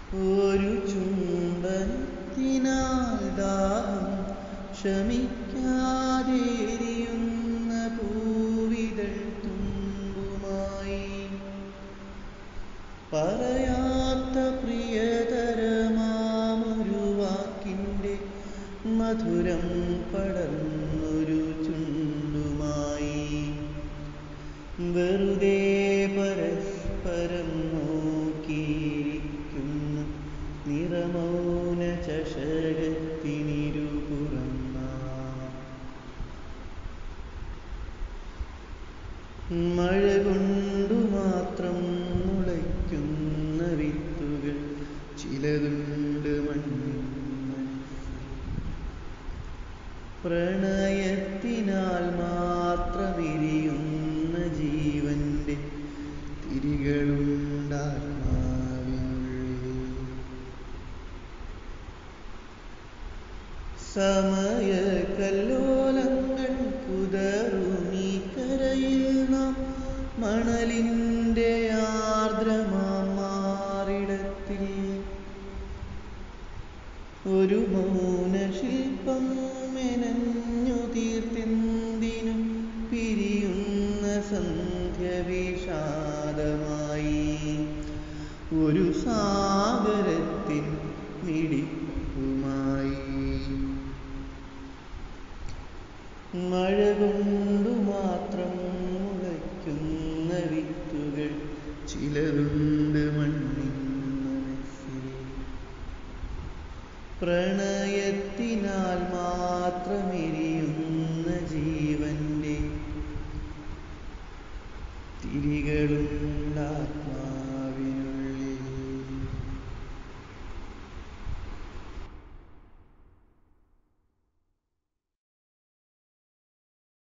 ഒരു ചുംബനത്തിനാൽ ദാഹം ശമിക്കാതെരിയുന്ന പൂവിതൾ തുമ്പുമായി പറയാത്ത പ്രിയതരമാമൊരു വാക്കിൻ്റെ മധുരം പടർന്നൊരു ചുണ്ടുമായി വെറുതെ പരസ്പരം നോക്കിയിരിക്കുന്ന നിറമൗന ചഷകത്തിനിരുപുറം മഴ കൊണ്ടു മാത്രം മുളയ്ക്കുന്ന വിത്തുകൾ ചിലതുണ്ട് മണ്ണിൽ പ്രണയത്തിനാൽ മാത്രം വിരിയുന്ന ജീവന്റെ തിരികളുണ്ടാത്മാവിനുള്ളിൽ സമയ കല്ലോലങ്ങൾ കുതറുമീ കരയിൽ നാം മണലിൻ്റെ ആർദ്രമാറിടത്തിൽ ഒരു മൗനശില്പം മെനഞ്ഞു തീർത്തെന്തിനു പിരിയുന്ന സന്ധ്യ വിഷാദമായി ഒരു സാഗരത്തിൻ മിടിപ്പുമായി മഴ കൊണ്ടു മാത്രം മുളയ്ക്കുന്ന വിത്തുകൾ ചിലതുണ്ട് മണ്ണിൻ മനസ്സിൽ പ്രണയത്തിനാൽ മാത്രമെരിയുന്ന ജീവന്റെ തിരികളും